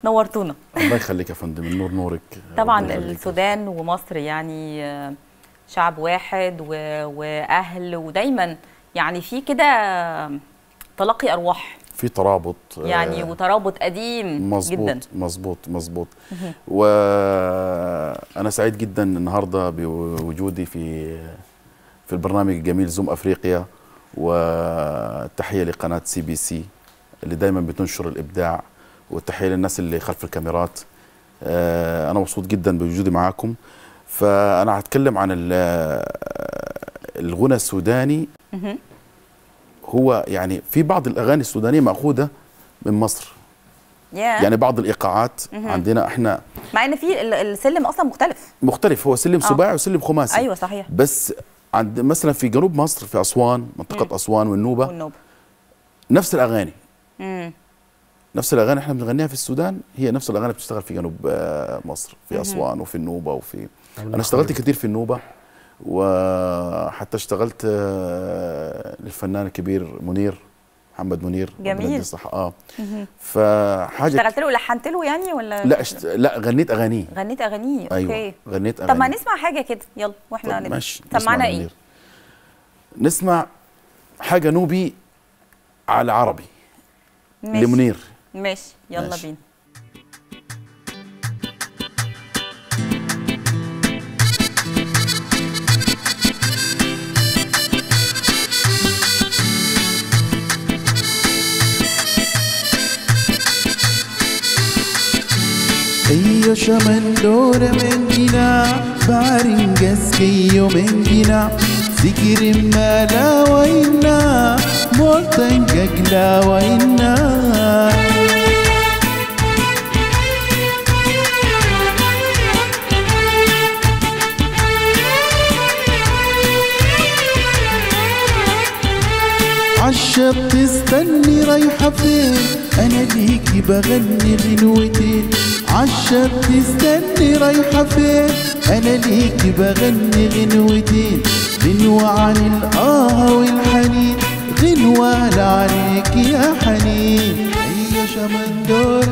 نورتونا الله يخليك يا فندم النور نورك طبعا ربنا يخليك. السودان ومصر يعني آه، شعب واحد و... واهل ودايما يعني في كده تلقي ارواح في ترابط يعني آه، وترابط قديم مظبوط جدا مظبوط مظبوط وانا سعيد جدا النهارده بوجودي في في البرنامج الجميل زوم افريقيا والتحيه لقناه سي بي سي اللي دايما بتنشر الابداع والتحيه للناس اللي خلف الكاميرات آه، انا مبسوط جدا بوجودي معاكم فانا هتكلم عن ال- الغنى السوداني مهم. هو يعني في بعض الاغاني السودانيه ماخوذه من مصر ياه. يعني بعض الايقاعات مهم. عندنا احنا مع ان في ال- السلم اصلا مختلف مختلف هو سلم آه. سباعي وسلم خماسي ايوه صحيح بس عند مثلا في جنوب مصر في اسوان منطقه مم. اسوان والنوبه والنوبه نفس الاغاني امم نفس الاغاني احنا بنغنيها في السودان هي نفس الاغاني بتشتغل في جنوب آه، مصر في اسوان وفي النوبه وفي انا اشتغلت كثير في النوبه وحتى اشتغلت آه، للفنان الكبير منير محمد منير ربنا جميل. يديه الصحه اه فحاجه اشتغلت له ولحنت له يعني ولا لا اشت... لا غنيت اغانيه غنيت اغانيه ايوه اوكي غنيت طب ما اغاني نسمع حاجه كده يلا واحنا طب هنبدأ. ماشي نسمع سمعنا ايه منير. نسمع حاجه نوبي على عربي ماشي لمنير ماشي يلا ماشي. بينا Eyo shamandora mengina Baringas keyo mengina Sikirim mala waina Moltan gagla waina عالشط تستني رايحة فين أنا ليكي بغني غنوتين عالشط تستني رايحة فين أنا ليكي بغني غنوتين غنوة عن الآه والحنين غنوة لعليك يا حنين هي شمندورة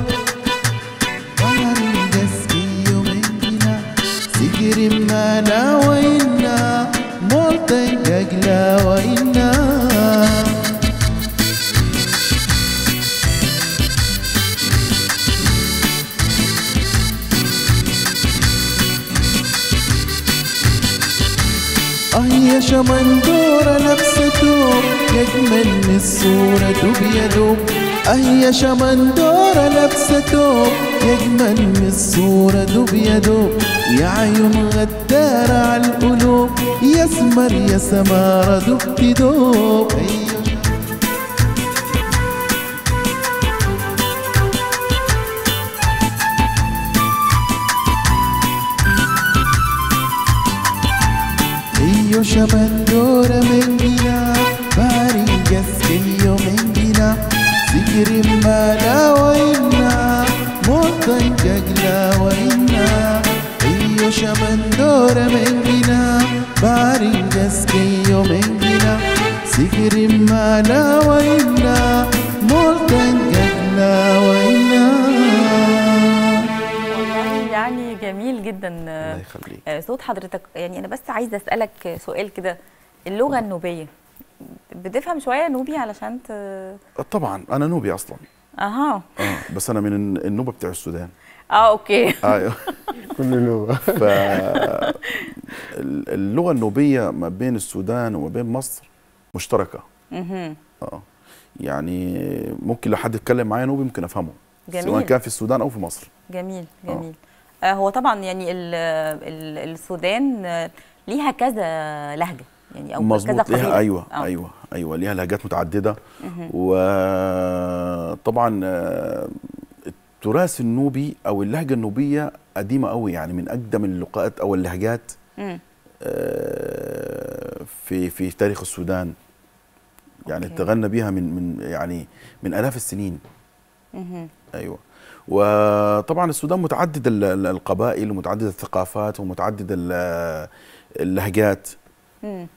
وهرنجس كيو منجنا سجر مالا وإنا مولتن جاجلا وإنا آه يا شمندورة لابسته يجمل من الصورة بيدوب آه يا شمندورة لابسته يجمل من الصورة بيدوب يا عيون غدارة على القلوب يا سمر يا سمارة دب تدوب أيوة Io shamandora mengina Baringas keyo mengina Sikirim mala wa inna Motan jagla wa inna Io shamandora mengina Baringas keyo mengina Sikirim mala wa inna Motan jagla wa inna والله يعني جميل جدا آه، الله يخليك آه، صوت حضرتك يعني انا بس عايزه اسالك سؤال كده اللغه النوبيه بتفهم شويه نوبي علشان ت... طبعا انا نوبي اصلا اها اه بس انا من النوبه بتاع السودان اه اوكي ايوه كل لغه ف اللغه النوبيه ما بين السودان وما بين مصر مشتركه مهم. اه يعني ممكن لو حد يتكلم معايا نوبي ممكن افهمه سواء جميل كان في السودان او في مصر جميل آه. جميل آه هو طبعا يعني ال ال السودان آه، ليها كذا لهجه يعني او كذا مظبوط قبيله ليها ايوه آه. ايوه ايوه ليها لهجات متعدده مهم. وطبعا آه، التراث النوبي او اللهجه النوبيه قديمه قوي يعني من اقدم اللغات او اللهجات مم. آه، في في تاريخ السودان يعني أوكي. تغنى بها من من يعني من الاف السنين مهم. ايوه وطبعا السودان متعدد ال- ال- القبائل ومتعدد الثقافات ومتعدد ال- اللهجات مم.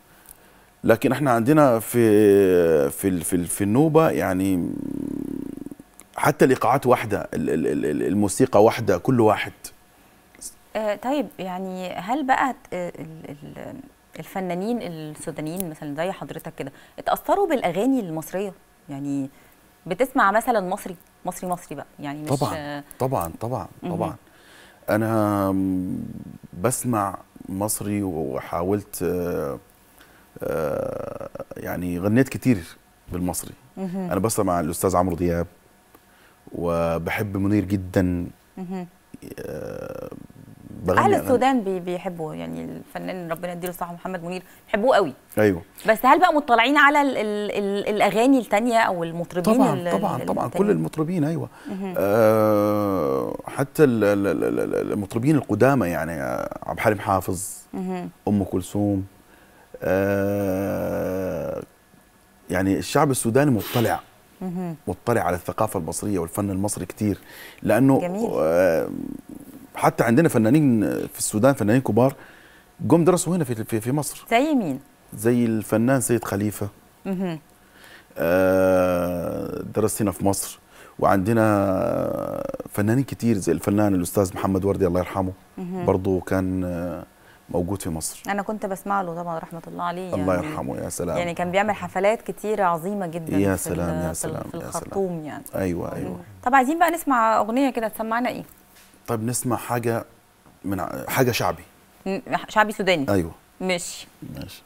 لكن احنا عندنا في في ال- في, ال- في النوبه يعني حتى الايقاعات واحده ال- ال- ال- الموسيقى واحده كل واحد آه طيب يعني هل بقى آه، ال- ال- الفنانين السودانيين مثلا زي حضرتك كده اتأثروا بالأغاني المصرية يعني بتسمع مثلا مصري مصري مصري بقى يعني مش طبعا آه، طبعا طبعا مهم. طبعا انا م- بسمع مصري وحاولت آه، آه، يعني غنيت كتير بالمصري مهم. انا بسمع الاستاذ عمرو دياب وبحب منير جدا مهم. آه، بغني أهل أغاني- السودان بي- بيحبوا يعني الفنان ربنا يديله الصحة محمد منير بيحبوه قوي ايوه بس هل بقى مطلعين على ال ال ال الأغاني التانية أو المطربين طبعا ال- طبعا ال- طبعا التانيين؟ كل المطربين ايوه مهم. آه حتى ال- ال- ال- ال- المطربين القدامى يعني آه، عبد الحليم حافظ مهم. ام كلثوم آه يعني الشعب السوداني مطلع مهم. مطلع على الثقافه المصريه والفن المصري كتير لانه جميل. آه حتى عندنا فنانين في السودان فنانين كبار قم درسوا هنا في في, في مصر زي مين؟ زي الفنان سيد خليفه مهم. آه، درست هنا في مصر وعندنا فنانين كتير زي الفنان الاستاذ محمد وردي الله يرحمه مهم. برضه كان آه، موجود في مصر أنا كنت بسمع له طبعا رحمة الله عليه الله يعني يرحمه يا سلام يعني كان بيعمل حفلات كتير عظيمة جدا يا في سلام، ال- يا في ال- سلام، في يا سلام. الخرطوم يعني ايوه ايوه طب عايزين بقى نسمع أغنية كده تسمعنا إيه؟ طيب نسمع حاجه من ع- حاجه شعبي م- شعبي سوداني ايوه مش ماشي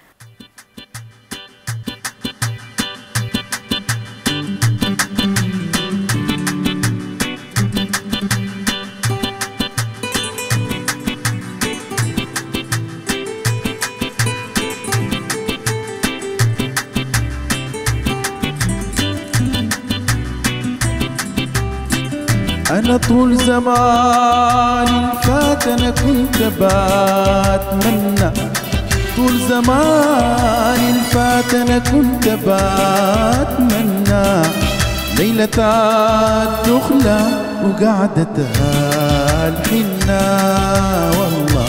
أنا طول زماني فات أنا كنت بتمنى طول زماني فات أنا كنت بتمنى ليلة الدخلة وقعدتها الحنة والله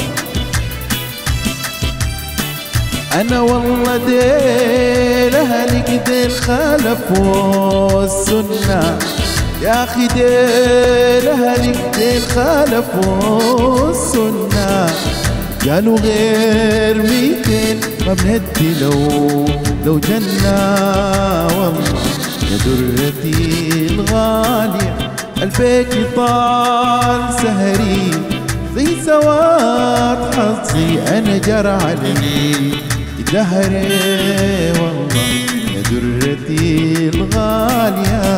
انا والله ديل اهلي ديل خالفوا السنة يا اخي ديل اهلي ديل خالفوا السنة قالوا غير ميتين ما بندي لو لو جنة والله يا درتي الغالية البيك طال سهري زي سواد حظي انا جرى علي دهري والله يا درتي الغاليه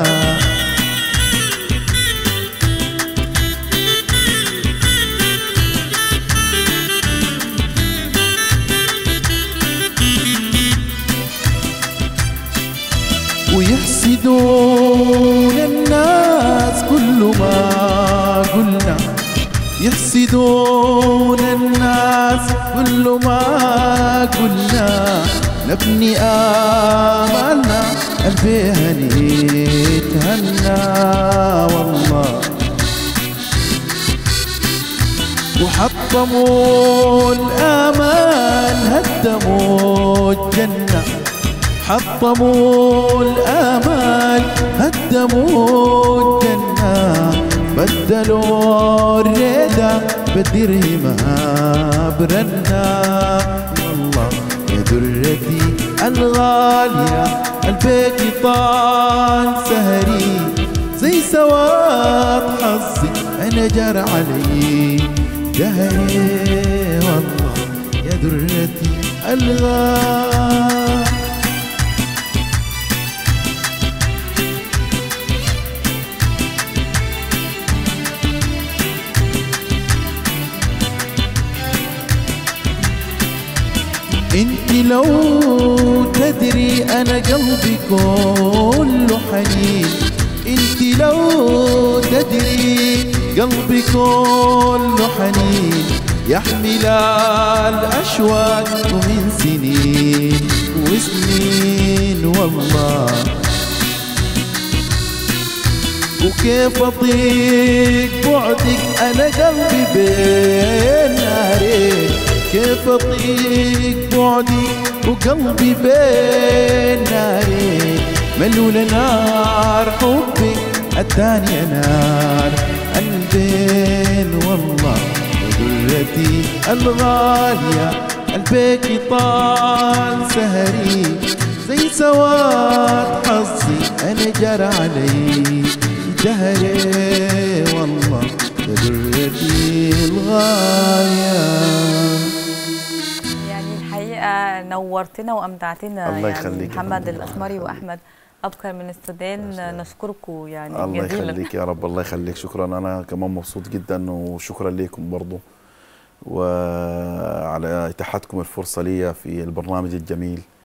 ويحسدون الناس كل ما قلنا يحسدون الناس كل ما قلنا نبني آمالنا البيها نتهنى والله وحطموا الآمال هدموا الجنة حطموا الآمال هدموا الجنة بدلوا الريدة بدرهمها برنا والله يا درتي الغالية البيت طال سهري زي سواد حظي أنا جرى علي دهري والله يا درتي الغالية انت لو تدري انا قلبي كله حنين انت لو تدري قلبي كله حنين يحمل الاشواق من سنين وسنين والله وكيف اطيق بعدك انا قلبي بين نارين كيف اطيق بعدك وقلبي بين نارين ملول نار حبك اداني انار البين والله ودرتي الغالية البيك طال سهري زي سواد حظي انا جرى علي جهري والله درتي الغالية يعني الحقيقه نورتنا وامتعتنا الله يعني يخليك يا محمد فندم. الاسمري واحمد ابكر من السودان نشكركم يعني الله جزيلا يخليك يا رب الله يخليك شكرا انا كمان مبسوط جدا وشكرا لكم برضو وعلى اتاحتكم الفرصه لي في البرنامج الجميل